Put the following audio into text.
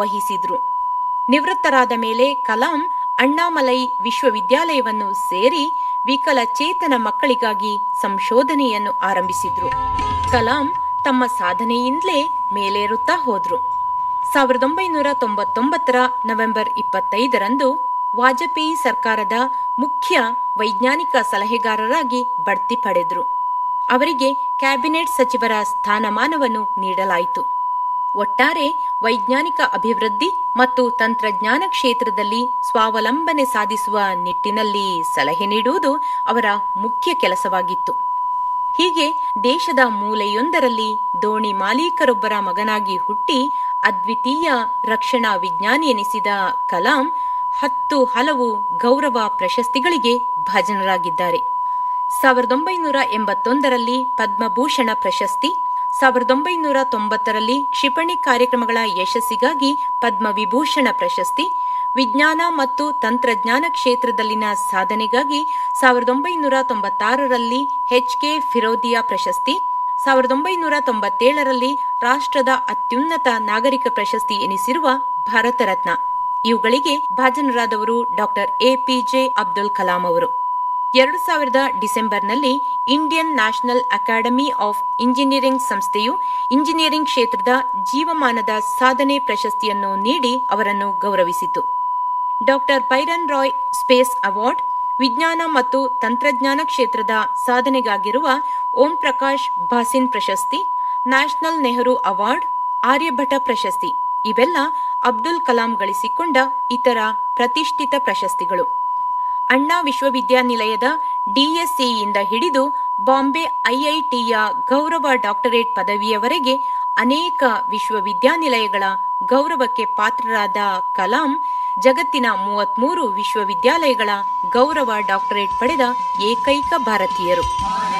ವಹಿಸಿದ್ರು ನಿವೃತ್ತರಾದ ಮೇಲೆ ಕಲಾಂ ಅಣ್ಣಾಮಲೈ ವಿಶ್ವವಿದ್ಯಾಲಯವನ್ನು ಸೇರಿ ವಿಕಲಚೇತನ ಮಕ್ಕಳಿಗಾಗಿ ಸಂಶೋಧನೆಯನ್ನು ಆರಂಭಿಸಿದ್ರು ಕಲಾಂ ತಮ್ಮ ಸಾಧನೆಯಿಂದಲೇ ಮೇಲೇರುತ್ತಾ ಹೋದ್ರು ಸಾವಿರದ ಒಂಬೈನೂರ ತೊಂಬತ್ತೊಂಬತ್ತರ ನವೆಂಬರ್ ಇಪ್ಪತ್ತೈದರಂದು ವಾಜಪೇಯಿ ಸರ್ಕಾರದ ಮುಖ್ಯ ವೈಜ್ಞಾನಿಕ ಸಲಹೆಗಾರರಾಗಿ ಬಡ್ತಿ ಪಡೆದ್ರು ಅವರಿಗೆ ಕ್ಯಾಬಿನೆಟ್ ಸಚಿವರ ಸ್ಥಾನಮಾನವನ್ನು ನೀಡಲಾಯಿತು ಒಟ್ಟಾರೆ ವೈಜ್ಞಾನಿಕ ಅಭಿವೃದ್ಧಿ ಮತ್ತು ತಂತ್ರಜ್ಞಾನ ಕ್ಷೇತ್ರದಲ್ಲಿ ಸ್ವಾವಲಂಬನೆ ಸಾಧಿಸುವ ನಿಟ್ಟಿನಲ್ಲಿ ಸಲಹೆ ನೀಡುವುದು ಅವರ ಮುಖ್ಯ ಕೆಲಸವಾಗಿತ್ತು ಹೀಗೆ ದೇಶದ ಮೂಲೆಯೊಂದರಲ್ಲಿ ದೋಣಿ ಮಾಲೀಕರೊಬ್ಬರ ಮಗನಾಗಿ ಹುಟ್ಟಿ ಅದ್ವಿತೀಯ ರಕ್ಷಣಾ ವಿಜ್ಞಾನಿ ಎನಿಸಿದ ಕಲಾಂ ಹತ್ತು ಹಲವು ಗೌರವ ಪ್ರಶಸ್ತಿಗಳಿಗೆ ಭಾಜನರಾಗಿದ್ದಾರೆ ಸಾವಿರದ ಒಂಬೈನೂರ ಎಂಬತ್ತೊಂದರಲ್ಲಿ ಪದ್ಮಭೂಷಣ ಪ್ರಶಸ್ತಿ ಸಾವಿರದ ಒಂಬೈನೂರ ತೊಂಬತ್ತರಲ್ಲಿ ಕ್ಷಿಪಣಿ ಕಾರ್ಯಕ್ರಮಗಳ ಯಶಸ್ಸಿಗಾಗಿ ಪದ್ಮವಿಭೂಷಣ ಪ್ರಶಸ್ತಿ ವಿಜ್ಞಾನ ಮತ್ತು ತಂತ್ರಜ್ಞಾನ ಕ್ಷೇತ್ರದಲ್ಲಿನ ಸಾಧನೆಗಾಗಿ ಸಾವಿರದ ಒಂಬೈನೂರ ತೊಂಬತ್ತಾರರಲ್ಲಿ ಎಚ್ಕೆ ಫಿರೋದಿಯಾ ಪ್ರಶಸ್ತಿ ಸಾವಿರದ ಒಂಬೈನೂರ ತೊಂಬತ್ತೇಳರಲ್ಲಿ ರಾಷ್ಟ್ರದ ಅತ್ಯುನ್ನತ ನಾಗರಿಕ ಪ್ರಶಸ್ತಿ ಎನಿಸಿರುವ ಭಾರತ ರತ್ನ ಇವುಗಳಿಗೆ ಭಾಜನರಾದವರು ಡಾಕ್ಟರ್ ಎಪಿಜೆ ಅಬ್ದುಲ್ ಕಲಾಂ ಅವರು ಎರಡು ಸಾವಿರದ ಡಿಸೆಂಬರ್ನಲ್ಲಿ Indian national academy of engineering ಸಂಸ್ಥೆಯು ಇಂಜಿನಿಯರಿಂಗ್ ಕ್ಷೇತ್ರದ ಜೀವಮಾನದ ಸಾಧನೆ ಪ್ರಶಸ್ತಿಯನ್ನು ನೀಡಿ ಅವರನ್ನು ಗೌರವಿಸಿತು doctor Biren Roy space award ವಿಜ್ಞಾನ ಮತ್ತು ತಂತ್ರಜ್ಞಾನ ಕ್ಷೇತ್ರದ ಸಾಧನೆಗಾಗಿರುವ ಓಂ ಪ್ರಕಾಶ್ ಭಾಸಿನ್ ಪ್ರಶಸ್ತಿ ನ್ಯಾಷನಲ್ ನೆಹರು ಅವಾರ್ಡ್ ಆರ್ಯಭಟ ಪ್ರಶಸ್ತಿ ಇವೆಲ್ಲ ಅಬ್ದುಲ್ ಕಲಾಂ ಗಳಿಸಿಕೊಂಡ ಇತರ ಪ್ರತಿಷ್ಠಿತ ಪ್ರಶಸ್ತಿಗಳು ಅಣ್ಣಾ ವಿಶ್ವವಿದ್ಯಾನಿಲಯದ ಡಿಎಸ್ಸಿಯಿಂದ ಹಿಡಿದು ಬಾಂಬೆ ಐಐಟಿಯ ಗೌರವ ಡಾಕ್ಟರೇಟ್ ಪದವಿಯವರೆಗೆ ಅನೇಕ ವಿಶ್ವವಿದ್ಯಾನಿಲಯಗಳ ಗೌರವಕ್ಕೆ ಪಾತ್ರರಾದ ಕಲಾಂ ಜಗತ್ತಿನ ಮೂವತ್ಮೂರು ವಿಶ್ವವಿದ್ಯಾಲಯಗಳ ಗೌರವ ಡಾಕ್ಟರೇಟ್ ಪಡೆದ ಏಕೈಕ ಭಾರತೀಯರು